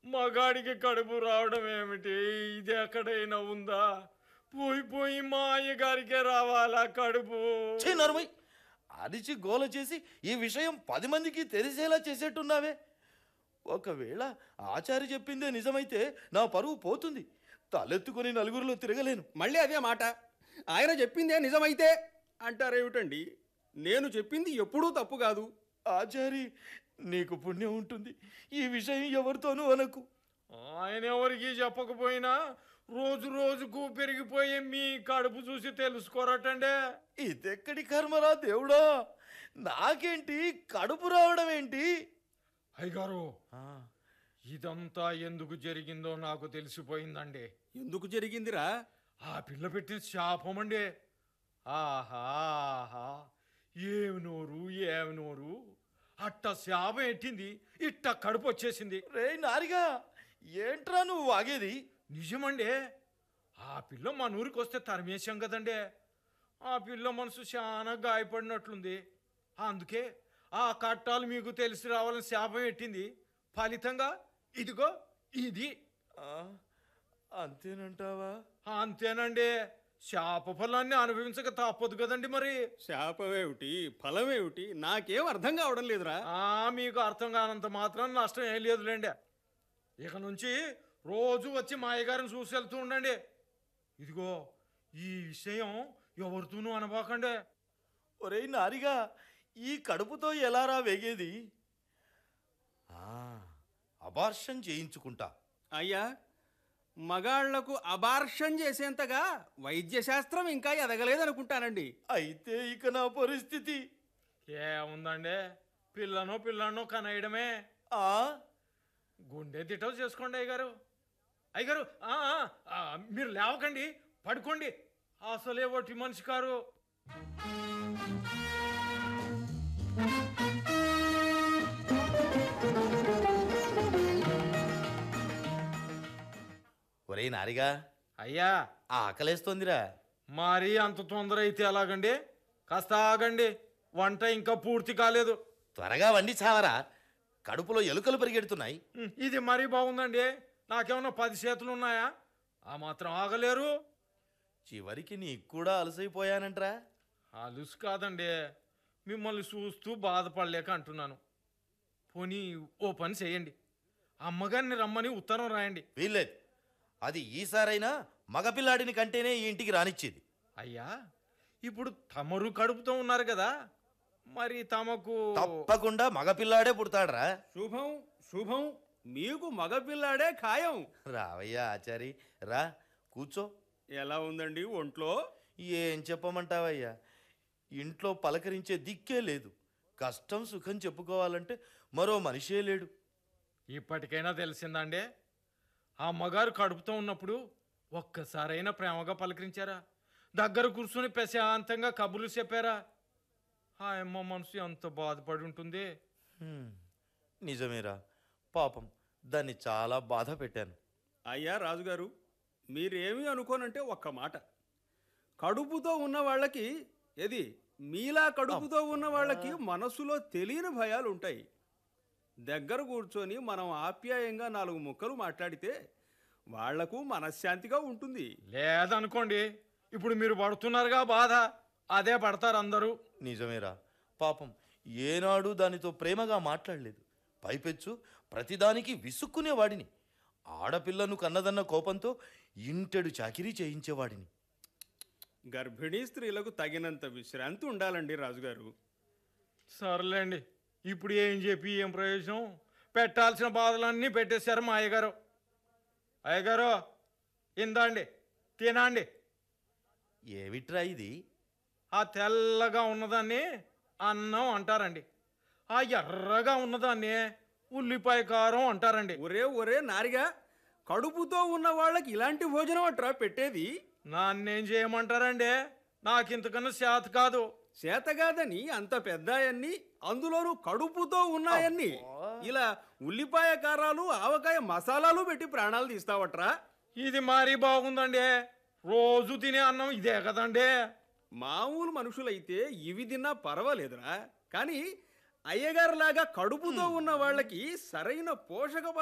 మగాడికి కడుపు రావడం ఏమిటి ఇది ఎక్కడైనా ఉందా పోయి పోయి మా అయ్యగారికే రావాలా కడుపు ఛీ నరుమై అరిచి గోల చేసి ఈ విషయం పది మందికి తెలిసేలా చేసేట్టున్నావే ఒకవేళ ఆచారి చెప్పిందే నిజమైతే నా పరువు పోతుంది తలెత్తుకొని నలుగురిలో తిరగలేను మళ్ళీ అదే మాట ఆయన చెప్పిందే నిజమైతే అంటారేమిటండి నేను చెప్పింది ఎప్పుడూ తప్పు కాదు ఆచారి నీకు పుణ్యం ఉంటుంది ఈ విషయం ఎవరితోనూ అనకు ఆయన ఎవరికి చెప్పకపోయినా రోజు రోజుకు పెరిగిపోయే మీ కడుపు చూసి తెలుసుకోరటండే ఇదెక్కడి కర్మరా దేవుడా నాకేంటి కడుపు రావడం ఏంటి అయ్యగారు ఇదంతా ఎందుకు జరిగిందో నాకు తెలిసిపోయిందండి ఎందుకు జరిగిందిరా ఆ పిల్ల పెట్టిన శాపం అండి ఆహా ఆహా ఏమి నోరు ఏమి నోరు అట్ట శాపం ఎట్టింది ఇట్ట కడుపు వచ్చేసింది రే నారిగా ఏంట్రా నువ్వు వాగేది నిజమండి ఆ పిల్ల మన ఊరికి వస్తే తరిమేశాం కదండి ఆ పిల్ల మనసు చాలా గాయపడినట్లుంది అందుకే ఆ కట్టాలు మీకు తెలిసి రావాలని శాపం ఎట్టింది ఫలితంగా ఇదిగో ఇది ఆ, అంతేనంటావా అంతేనండి శాప ఫలాన్ని అనుభవించక తప్పదు కదండి మరి శాపమేమిటి ఫలమేమిటి నాకేం అర్థం కావడం లేదురా ఆ మీకు అర్థం కానంత మాత్రం నష్టం ఏం లేదులేండి ఇక నుంచి రోజు వచ్చి మా అయ్యగారిని చూసి వెళ్తూ ఉండండి ఇదిగో ఈ విషయం ఎవరితోనూ అనబాకండి ఒరేయ్ నారిగా ఈ కడుపుతో ఎలారా వేగేది ఆ, అబార్షన్ చేయించుకుంటా అయ్యా మగాళ్లకు అబార్షన్ చేసేంతగా వైద్య శాస్త్రం ఇంకా ఎదగలేదనుకుంటానండి అయితే ఇక నా పరిస్థితి ఏముందండి పిల్లనో పిల్లనో కనేయడమే ఆ గుండె దిట్టలు చేసుకోండి అయ్యగారు అయ్యగారు ఆ, ఆ, ఆ, మీరు లేవకండి పడుకోండి అసలే ఒకటి మనిషి కారు ఒరేయ్ నారిగా అయ్యా ఆకలేస్తోందిరా మరి అంత తొందర అయితే ఎలాగండి కాస్త ఆగండి వంట ఇంకా పూర్తి కాలేదు త్వరగా వండి చావరా కడుపులో ఎలుకలు పరిగెడుతున్నాయి ఉమ్, ఇది మరీ బాగుందండి నాకేమన్నా పది చేతులు ఉన్నాయా ఆ మాత్రం ఆగలేరు చివరికి నీకు కూడా అలసైపోయానంట్రా అలుసు కాదండి మిమ్మల్ని చూస్తూ బాధపడలేక అంటున్నాను పోనీ ఓ పని చేయండి అమ్మగారిని రమ్మని ఉత్తరం రాయండి వీల్లేదు అది ఈసారైనా మగపిల్లాడిని కంటేనే ఈ ఇంటికి రానిచ్చేది అయ్యా ఇప్పుడు తమరు కడుపుతో ఉన్నారు కదా మరి తమకు తప్పకుండా మగపిల్లాడే పుడతాడ్రా శుభం శుభం మీకు మగపిల్లాడే ఖాయం రావయ్యా ఆచారి రా కూర్చో ఎలా ఉందండి ఒంట్లో ఏం చెప్పమంటావయ్యా ఇంట్లో పలకరించే దిక్కే లేదు కష్టం సుఖం చెప్పుకోవాలంటే మరో మనిషే లేడు ఇప్పటికైనా తెలిసిందండి ఆ అమ్మగారు కడుపుతో ఉన్నప్పుడు ఒక్కసారైనా ప్రేమగా పలకరించారా దగ్గర కూర్చుని ప్రశాంతంగా కబుర్లు చెప్పారా ఆ అమ్మ మనసు ఎంత బాధపడి ఉంటుంది హ్మ్, నిజమేరా పాపం దాన్ని చాలా బాధ పెట్టాను అయ్యా రాజుగారు మీరేమీ అనుకోనంటే ఒక్క మాట కడుపుతో ఉన్న వాళ్ళకి ఏది మీలా కడుపుతో ఉన్న వాళ్ళకి మనసులో తెలియని భయాలు ఉంటాయి దగ్గర కూర్చొని మనం ఆప్యాయంగా నాలుగు ముక్కలు మాట్లాడితే వాళ్లకు మనశ్శాంతిగా ఉంటుంది లేదనుకోండి ఇప్పుడు మీరు పడుతున్నారుగా బాధ అదే పడతారు అందరూ నిజమేరా పాపం ఏనాడు దానితో ప్రేమగా మాట్లాడలేదు పైపెచ్చు ప్రతిదానికి విసుక్కునేవాడిని ఆడపిల్లను కన్నదన్న కోపంతో ఇంటెడు చాకిరీ చేయించేవాడిని గర్భిణీ స్త్రీలకు తగినంత విశ్రాంతి ఉండాలండి రాజుగారు సర్లేండి ఇప్పుడు ఏం చెప్పి ఏం ప్రయోజనం పెట్టాల్సిన బాధలన్నీ పెట్టేశారు మా అయ్యగారు అయ్యగారు ఇందండి తినండి ఏమిట్రా ఇది ఆ తెల్లగా ఉన్నదాన్ని అన్నం అంటారండి ఆ ఎర్రగా ఉన్నదాన్ని ఉల్లిపాయ కారం అంటారండి ఒరే ఒరే నారిగా కడుపుతో ఉన్న వాళ్ళకి ఇలాంటి భోజనం అట్రా పెట్టేది నాన్నేం చేయమంటారండి నాకు ఇంతకన్నా శాత కాదు చేతగాదని అంత పెద్దాయన్ని అందులోనూ కడుపుతో ఉన్నాయన్ని ఇలా ఉల్లిపాయ కారాలు ఆవకాయ మసాలాలు పెట్టి ప్రాణాలు తీస్తావట్రా ఇది మరీ బాగుందండి రోజు తినే అన్నం ఇదే కదండి మామూలు మనుషులైతే ఇవి తిన్నా పర్వాలేదురా కానీ అయ్యగారులాగా కడుపుతో ఉన్న వాళ్ళకి సరైన పోషక